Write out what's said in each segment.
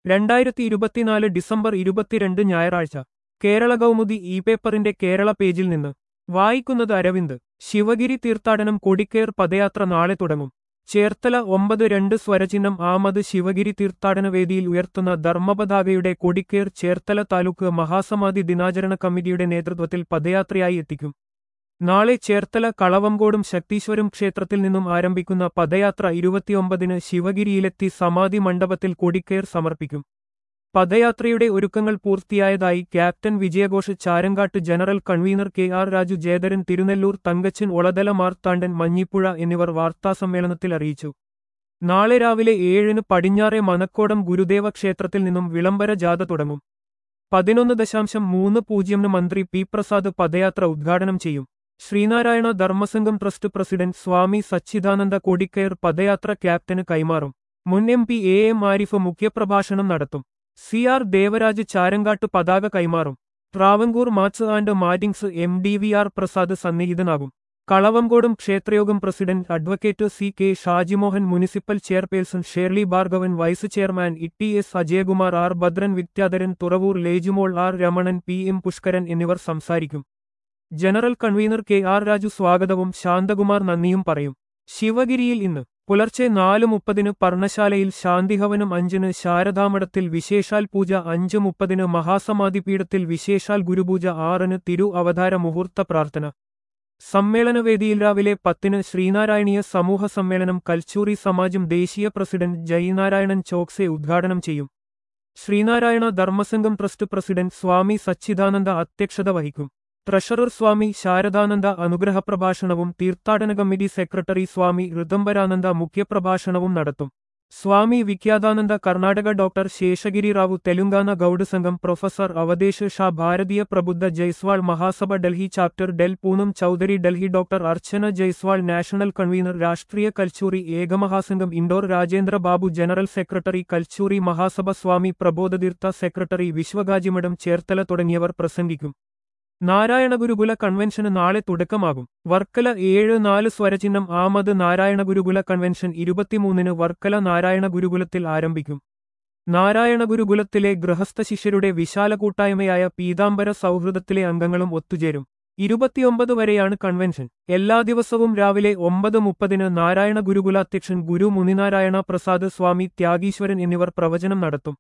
രണ്ടായിരത്തി ഇരുപത്തിനാല് ഡിസംബർ ഇരുപത്തിരണ്ട് ഞായറാഴ്ച കേരള കൗമുദി ഇ പേപ്പറിന്റെ കേരള പേജിൽ നിന്ന് വായിക്കുന്നത് അരവിന്ദ് ശിവഗിരി തീർത്ഥാടനം കൊടിക്കേർ പദയാത്ര നാളെ തുടങ്ങും ചേർത്തല ഒമ്പത് രണ്ട് സ്വരചിഹ്നം ആമത് ശിവഗിരി തീർത്ഥാടന വേദിയിൽ ഉയർത്തുന്ന ധർമ്മപതാകയുടെ കൊടിക്കേർ ചേർത്തല താലൂക്ക് മഹാസമാധി ദിനാചരണ കമ്മിറ്റിയുടെ നേതൃത്വത്തിൽ പദയാത്രയായി എത്തിക്കും നാളെ ചേർത്തല കളവങ്കോടും ശക്തീശ്വരം ക്ഷേത്രത്തിൽ നിന്നും ആരംഭിക്കുന്ന പദയാത്ര ഇരുപത്തിയൊമ്പതിന് ശിവഗിരിയിലെത്തി സമാധി മണ്ഡപത്തിൽ കൊടിക്കയർ സമർപ്പിക്കും പദയാത്രയുടെ ഒരുക്കങ്ങൾ പൂർത്തിയായതായി ക്യാപ്റ്റൻ വിജയഘോഷ് Charankattu general convener K R Raju Jayadharan Thirunellur Thankachan Olathala Marthandan Manjippuzha എന്നിവർ വാർത്താസമ്മേളനത്തിൽ അറിയിച്ചു നാളെ രാവിലെ ഏഴിന് പടിഞ്ഞാറെ മനക്കോടം ഗുരുദേവ ക്ഷേത്രത്തിൽ നിന്നും വിളംബര ജാഥ തുടങ്ങും പതിനൊന്ന് ദശാംശം മൂന്ന് പൂജ്യമിന് മന്ത്രി പി പ്രസാദ് പദയാത്ര ഉദ്ഘാടനം ചെയ്യും ശ്രീനാരായണ ധർമ്മസംഘം ട്രസ്റ്റ് പ്രസിഡന്റ് സ്വാമി സച്ചിദാനന്ദ കൊടിക്കയർ പദയാത്ര ക്യാപ്റ്റന് കൈമാറും മുൻ M P A M Arif മുഖ്യപ്രഭാഷണം നടത്തും സി ആർ ദേവരാജ് ചാരങ്കാട്ട് പതാക കൈമാറും Travancore match and mattings M D V R Prasad സന്നിഹിതനാകും കളവങ്കോടും ക്ഷേത്രയോഗം president advocate C K Shajimohan municipal chairperson Shirley Bhargavan vice chairman E S Ajayakumar R Bhadran Vidyadharan Thuravoor Lejumol R Ramanan P M Pushkaran എന്നിവർ സംസാരിക്കും general convener K R Raju സ്വാഗതവും ശാന്തകുമാർ നന്ദിയും പറയും ശിവഗിരിയിൽ ഇന്ന് പുലർച്ചെ നാല് മുപ്പതിന് പർണശാലയിൽ ശാന്തിഹവനം അഞ്ചിന് ശാരദാമഠത്തിൽ വിശേഷാൽ പൂജ അഞ്ച് മുപ്പതിന് മഹാസമാധി പീഠത്തിൽ വിശേഷാൽ ഗുരുപൂജ ആറിന് തിരു അവതാര മുഹൂർത്ത പ്രാർത്ഥന സമ്മേളനവേദിയിൽ രാവിലെ പത്തിന് ശ്രീനാരായണീയ സമൂഹ സമ്മേളനം കൽച്ചൂറി സമാജം ദേശീയ പ്രസിഡന്റ് ജയനാരായണൻ ചോക്സെ ഉദ്ഘാടനം ചെയ്യും ശ്രീനാരായണ ധർമ്മസംഘം ട്രസ്റ്റ് പ്രസിഡന്റ് സ്വാമി സച്ചിദാനന്ദ അധ്യക്ഷത വഹിക്കും ട്രഷറർ സ്വാമി ശാരദാനന്ദ അനുഗ്രഹപ്രഭാഷണവും തീർത്ഥാടന കമ്മിറ്റി സെക്രട്ടറി സ്വാമി ഋതംബരാനന്ദ മുഖ്യപ്രഭാഷണവും നടത്തും സ്വാമി വിഖ്യാതാനന്ദ കർണാടക ഡോക്ടർ ശേഷഗിരി റാവു തെലുങ്കാന ഗൗഡ് സംഘം പ്രൊഫസർ അവധേഷ് ഷാ ഭാരതീയ പ്രബുദ്ധ ജയ്സ്വാൾ മഹാസഭ ഡൽഹി ചാപ്റ്റർ ഡെൽ Poonam Chaudhary Delhi doctor Archana Jaiswal national convener Rashtriya Kalchuri Ekamahasangham Indore Rajendra Babu general secretary Kalchuri Mahasabha Swami Prabodhatheertha secretary Vishwakajimadom Cherthala തുടങ്ങിയവർ പ്രസംഗിക്കും നാരായണ ഗുരുകുല കൺവെൻഷന് നാളെ തുടക്കമാകും വർക്കല ഏഴ് നാല് സ്വരചിഹ്നം ആമത് നാരായണ ഗുരുകുല കൺവെൻഷൻ ഇരുപത്തിമൂന്നിന് വർക്കല നാരായണ ഗുരുകുലത്തിൽ ആരംഭിക്കും നാരായണ ഗുരുകുലത്തിലെ ഗൃഹസ്ഥ ശിഷ്യരുടെ വിശാല കൂട്ടായ്മയായ പീതാംബര സൗഹൃദത്തിലെ അംഗങ്ങളും ഒത്തുചേരും ഇരുപത്തിയൊമ്പത് വരെയാണ് കൺവെൻഷൻ എല്ലാ ദിവസവും രാവിലെ ഒമ്പത് മുപ്പതിന് നാരായണ ഗുരുകുലാധ്യക്ഷൻ ഗുരു മുനിനാരായണ പ്രസാദ് സ്വാമി ത്യാഗീശ്വരൻ എന്നിവർ പ്രവചനം നടത്തും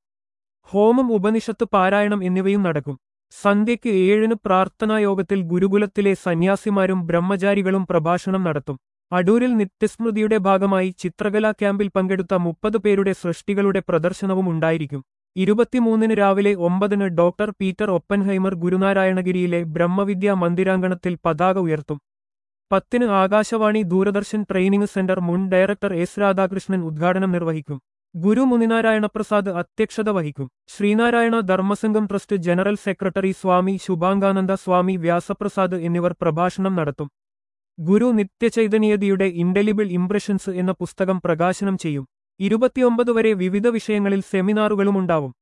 ഹോമം ഉപനിഷത്ത് പാരായണം എന്നിവയും നടക്കും സന്ധ്യയ്ക്ക് ഏഴിന് പ്രാർത്ഥനായോഗത്തിൽ ഗുരുകുലത്തിലെ സന്യാസിമാരും ബ്രഹ്മചാരികളും പ്രഭാഷണം നടത്തും അടൂരിൽ നിത്യസ്മൃതിയുടെ ഭാഗമായി ചിത്രകലാ ക്യാമ്പിൽ പങ്കെടുത്ത മുപ്പത് പേരുടെ സൃഷ്ടികളുടെ പ്രദർശനവും ഉണ്ടായിരിക്കും ഇരുപത്തിമൂന്നിന് രാവിലെ ഒമ്പതിന് ഡോക്ടർ പീറ്റർ ഒപ്പൻഹൈമർ ഗുരുനാരായണഗിരിയിലെ ബ്രഹ്മവിദ്യാ മന്ദിരാങ്കണത്തിൽ പതാക ഉയർത്തും പത്തിന് ആകാശവാണി ദൂരദർശൻ ട്രെയിനിംഗ് സെന്റർ മുൻ ഡയറക്ടർ എസ് രാധാകൃഷ്ണൻ ഉദ്ഘാടനം നിർവഹിക്കും ഗുരു മുനിനാരായണ പ്രസാദ് അധ്യക്ഷത വഹിക്കും Sreenarayana Dharmasangham trust general secretary Swami Shubhangananda Swami Vyasaprasad എന്നിവർ പ്രഭാഷണം നടത്തും ഗുരു നിത്യചൈതന്യതയുടെ ഇൻഡലിബിൾ ഇംപ്രഷൻസ് എന്ന പുസ്തകം പ്രകാശനം ചെയ്യും ഇരുപത്തിയൊമ്പത് വരെ വിവിധ വിഷയങ്ങളിൽ സെമിനാറുകളുമുണ്ടാവും